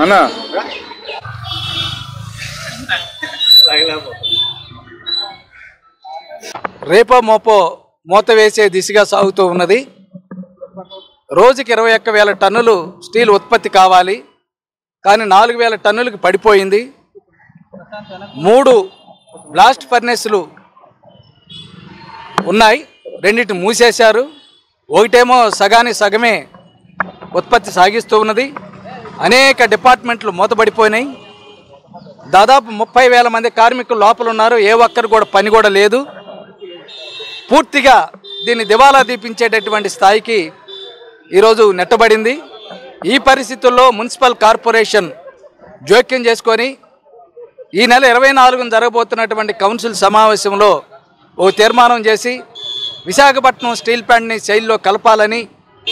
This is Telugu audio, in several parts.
అన్న రేపో మోపో మూత వేసే దిశగా సాగుతూ ఉన్నది రోజుకి ఇరవై ఒక్క వేల టన్నులు స్టీల్ ఉత్పత్తి కావాలి కానీ నాలుగు వేల టన్నులకు పడిపోయింది మూడు బ్లాస్ట్ ఫర్నెస్లు ఉన్నాయి రెండింటిని మూసేశారు ఒకటేమో సగానికి సగమే ఉత్పత్తి సాగిస్తూ ఉన్నది అనేక డిపార్ట్మెంట్లు మూతపడిపోయినాయి దాదాపు ముప్పై వేల మంది కార్మికులు లోపల ఉన్నారు ఏ ఒక్కరు కూడా పని కూడా లేదు పూర్తిగా దీన్ని దివాలా దీపించేటటువంటి స్థాయికి ఈరోజు నెట్టబడింది ఈ పరిస్థితుల్లో మున్సిపల్ కార్పొరేషన్ జోక్యం చేసుకొని ఈ నెల ఇరవై నాలుగున జరగబోతున్నటువంటి కౌన్సిల్ సమావేశంలో ఓ తీర్మానం చేసి విశాఖపట్నం స్టీల్ ప్లాంట్ని శైలిలో కలపాలని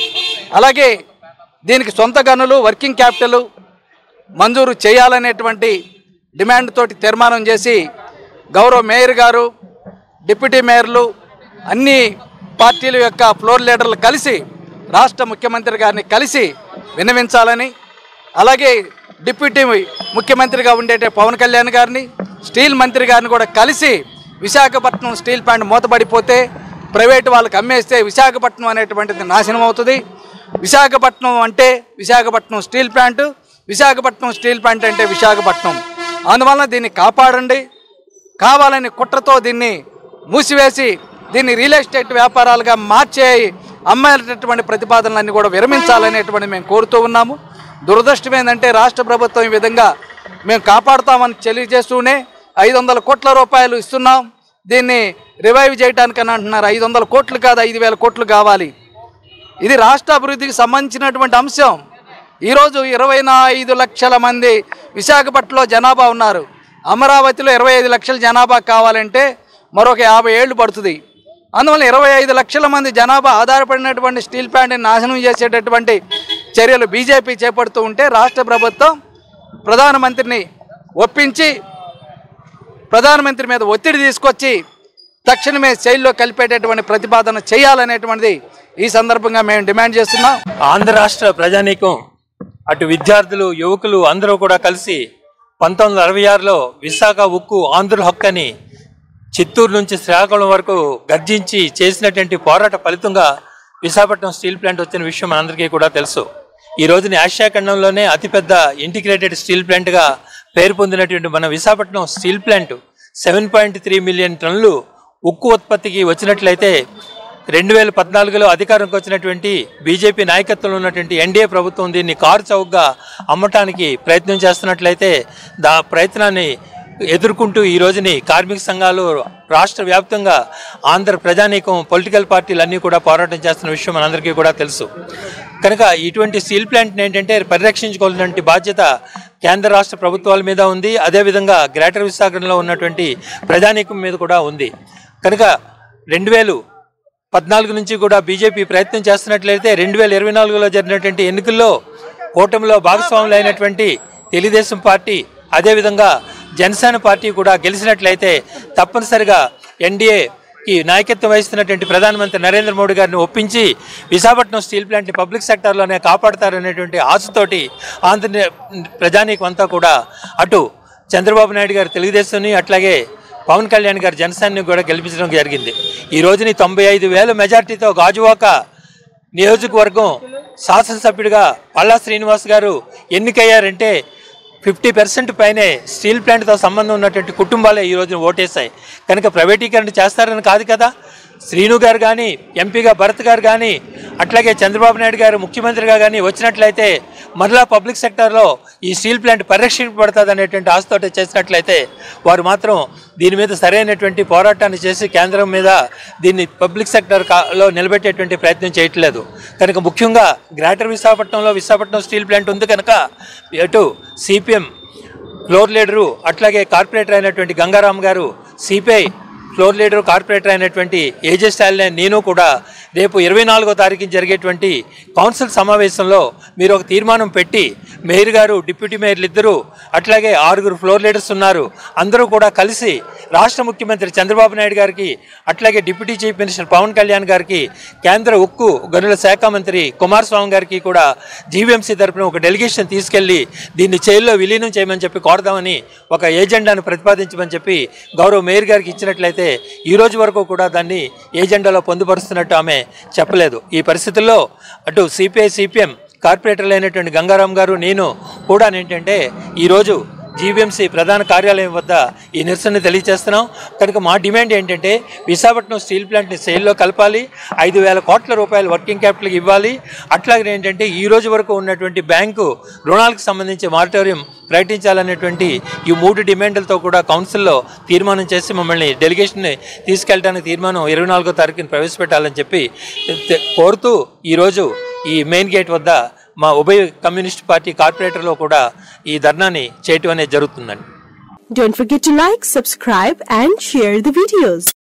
అలాగే దీనికి సొంత గనులు వర్కింగ్ క్యాపిటల్ మంజూరు చేయాలనేటువంటి డిమాండ్ తోటి తీర్మానం చేసి గౌరవ మేయర్ గారు డిప్యూటీ మేయర్లు అన్ని పార్టీల యొక్క ఫ్లోర్ లీడర్లు కలిసి రాష్ట్ర ముఖ్యమంత్రి గారిని కలిసి విన్నవించాలని అలాగే డిప్యూటీ ముఖ్యమంత్రిగా ఉండేట పవన్ కళ్యాణ్ గారిని స్టీల్ మంత్రి గారిని కూడా కలిసి విశాఖపట్నం స్టీల్ ప్లాంట్ మూతపడిపోతే ప్రైవేట్ వాళ్ళకి అమ్మేస్తే విశాఖపట్నం అనేటువంటిది నాశనం అవుతుంది విశాఖపట్నం అంటే Visakhapatnam steel plant Visakhapatnam steel plant అంటే విశాఖపట్నం అందువలన దీన్ని కాపాడండి కావాలని కుట్రతో దీన్ని మూసివేసి దీన్ని రియల్ ఎస్టేట్ వ్యాపారాలుగా మార్చే అమ్మేటటువంటి ప్రతిపాదనలన్నీ కూడా విరమించాలనేటువంటి మేము కోరుతూ ఉన్నాము దురదృష్టం ఏంటంటే రాష్ట్ర ప్రభుత్వం ఈ విధంగా మేము కాపాడుతామని తెలియజేస్తూనే ఐదు వందల కోట్ల రూపాయలు ఇస్తున్నాం దీన్ని రివైవ్ చేయడానికని అంటున్నారు ఐదు వందల కోట్లు కాదు ఐదు వేల కోట్లు కావాలి ఇది రాష్ట్ర అభివృద్ధికి సంబంధించినటువంటి అంశం ఈరోజు ఇరవై ఐదు లక్షల మంది విశాఖపట్నంలో జనాభా ఉన్నారు అమరావతిలో ఇరవై ఐదు లక్షల జనాభా కావాలంటే మరొక యాభై ఏళ్ళు పడుతుంది అందువల్ల ఇరవై ఐదు లక్షల మంది జనాభా ఆధారపడినటువంటి స్టీల్ ప్లాంట్ని నాశనం చేసేటటువంటి చర్యలు బీజేపీ చేపడుతూ ఉంటే రాష్ట్ర ప్రభుత్వం ప్రధానమంత్రిని ఒప్పించి ప్రధానమంత్రి మీద ఒత్తిడి తీసుకొచ్చి తక్షణమే శైలిలో కలిపేటటువంటి ప్రతిపాదన చేయాలనేటువంటిది ఈ సందర్భంగా మేము డిమాండ్ చేస్తున్నాం ఆంధ్ర రాష్ట్ర ప్రజానీకం అటు విద్యార్థులు యువకులు అందరూ కూడా కలిసి పంతొమ్మిది వందల అరవై ఆరులో విశాఖ ఉక్కు ఆంధ్రుల హక్కు అని చిత్తూరు నుంచి శ్రీకాకుళం వరకు గర్జించి చేసినటువంటి పోరాట ఫలితంగా విశాఖపట్నం స్టీల్ ప్లాంట్ వచ్చిన విషయం మనందరికీ కూడా తెలుసు ఈ రోజున ఆసియా ఖండంలోనే అతిపెద్ద ఇంటిగ్రేటెడ్ స్టీల్ ప్లాంట్గా పేరు పొందినటువంటి మన Visakhapatnam steel plant seven point three million టన్నులు ఉక్కు ఉత్పత్తికి వచ్చినట్లయితే రెండు వేల పద్నాలుగులో అధికారంకి వచ్చినటువంటి బీజేపీ నాయకత్వంలో ఉన్నటువంటి ఎన్డీఏ ప్రభుత్వం దీన్ని కారు చౌకగా అమ్మటానికి ప్రయత్నం చేస్తున్నట్లయితే దా ప్రయత్నాన్ని ఎదుర్కొంటూ ఈ రోజుని కార్మిక సంఘాలు రాష్ట్ర వ్యాప్తంగా ఆంధ్ర ప్రజానీకం పొలిటికల్ పార్టీలు అన్నీ కూడా పోరాటం చేస్తున్న విషయం మనందరికీ కూడా తెలుసు కనుక ఇటువంటి స్టీల్ ప్లాంట్ని ఏంటంటే పరిరక్షించుకోవాల్సినటువంటి బాధ్యత కేంద్ర రాష్ట్ర ప్రభుత్వాల మీద ఉంది అదేవిధంగా గ్రేటర్ విశాఖలో ఉన్నటువంటి ప్రజానీకం మీద కూడా ఉంది కనుక రెండు వేలు పద్నాలుగు నుంచి కూడా బీజేపీ ప్రయత్నం చేస్తున్నట్లయితే రెండు వేల ఇరవై నాలుగులో జరిగినటువంటి ఎన్నికల్లో కూటమిలో భాగస్వాములు అయినటువంటి తెలుగుదేశం పార్టీ అదేవిధంగా జనసేన పార్టీ కూడా గెలిచినట్లయితే తప్పనిసరిగా ఎన్డీఏకి నాయకత్వం వహిస్తున్నటువంటి ప్రధానమంత్రి నరేంద్ర మోడీ గారిని ఒప్పించి విశాఖపట్నం స్టీల్ ప్లాంట్ని పబ్లిక్ సెక్టార్లోనే కాపాడతారనేటువంటి ఆశతోటి ఆంధ్ర ప్రజానీకం అంతా కూడా అటు చంద్రబాబు నాయుడు గారు తెలుగుదేశాన్ని అట్లాగే పవన్ కళ్యాణ్ గారు జనసేనని కూడా గెలిపించడం జరిగింది ఈ రోజుని తొంభై ఐదు వేల మెజార్టీతో గాజువాక నియోజకవర్గం శాసనసభ్యుడిగా పల్లా శ్రీనివాస్ గారు ఎన్నికయ్యారంటే ఫిఫ్టీ పర్సెంట్ పైనే స్టీల్ ప్లాంట్తో సంబంధం ఉన్నటువంటి కుటుంబాలే ఈ రోజున ఓటేశాయి కనుక ప్రైవేటీకరణ చేస్తారని కాదు కదా శ్రీను గారు కానీ ఎంపీగా భరత్ గారు కానీ అట్లాగే చంద్రబాబు నాయుడు గారు ముఖ్యమంత్రిగా కానీ వచ్చినట్లయితే మరలా పబ్లిక్ సెక్టార్లో ఈ స్టీల్ ప్లాంట్ పరిరక్షింపబడుతుంది అనేటువంటి ఆశతోటి చేసినట్లయితే వారు మాత్రం దీని మీద సరైనటువంటి పోరాటాన్ని చేసి కేంద్రం మీద దీన్ని పబ్లిక్ సెక్టర్ లో నిలబెట్టేటువంటి ప్రయత్నం చేయట్లేదు కనుక ముఖ్యంగా గ్రేటర్ విశాఖపట్నంలో విశాఖపట్నం స్టీల్ ప్లాంట్ ఉంది కనుక ఎటు సిపిఎం ఫ్లోర్ లీడరు అట్లాగే కార్పొరేటర్ అయినటువంటి గంగారాం గారు సిపిఐ ఫ్లోర్ లీడర్ కార్పొరేటర్ అయినటువంటి ఏజే స్టాలిన్ నేను కూడా రేపు ఇరవై నాలుగో తారీఖు జరిగేటువంటి కౌన్సిల్ సమావేశంలో మీరు ఒక తీర్మానం పెట్టి మేయర్ గారు డిప్యూటీ మేయర్లు ఇద్దరు అట్లాగే ఆరుగురు ఫ్లోర్ లీడర్స్ ఉన్నారు అందరూ కూడా కలిసి రాష్ట్ర ముఖ్యమంత్రి చంద్రబాబు నాయుడు గారికి అట్లాగే deputy chief minister Pawan Kalyan గారికి కేంద్ర ఉక్కు గనుల శాఖ మంత్రి కుమారస్వామి గారికి కూడా జీవీఎంసీ తరపున ఒక డెలిగేషన్ తీసుకెళ్లి దీన్ని జైల్లో విలీనం చేయమని చెప్పి కోరదామని ఒక ఏజెండాను ప్రతిపాదించమని చెప్పి గౌరవ మేయర్ గారికి ఇచ్చినట్లయితే ఈ రోజు వరకు కూడా దాన్ని ఏజెండాలో పొందుపరుస్తున్నట్టు ఆమె చెప్పలేదు ఈ పరిస్థితుల్లో అటు సిపిఐ సిపిఎం కార్పొరేటర్లు అయినటువంటి గంగారాం గారు నేను కూడా ఏంటంటే ఈరోజు జీవీఎంసీ ప్రధాన కార్యాలయం వద్ద ఈ నిరసన తెలియజేస్తున్నాం కనుక మా డిమాండ్ ఏంటంటే విశాఖపట్నం స్టీల్ ప్లాంట్ని సేల్లో కలపాలి ఐదు వేల కోట్ల రూపాయలు వర్కింగ్ క్యాపిటల్కి ఇవ్వాలి అట్లాగే ఏంటంటే ఈ రోజు వరకు ఉన్నటువంటి బ్యాంకు రుణాలకు సంబంధించి మారిటోరియం ప్రకటించాలనేటువంటి ఈ మూడు డిమాండ్లతో కూడా కౌన్సిల్లో తీర్మానం చేసి మమ్మల్ని డెలిగేషన్ని తీసుకెళ్ళడానికి తీర్మానం ఇరవై నాలుగో తారీఖున ప్రవేశపెట్టాలని చెప్పి తె- కోరుతూ ఈరోజు ఈ మెయిన్ గేట్ వద్ద మా ఉభయ కమ్యూనిస్ట్ పార్టీ కార్పొరేటర్లో కూడా ఈ ధర్నాని చేయటం అనేది జరుగుతుందండి Don't forget to like, subscribe and share the videos.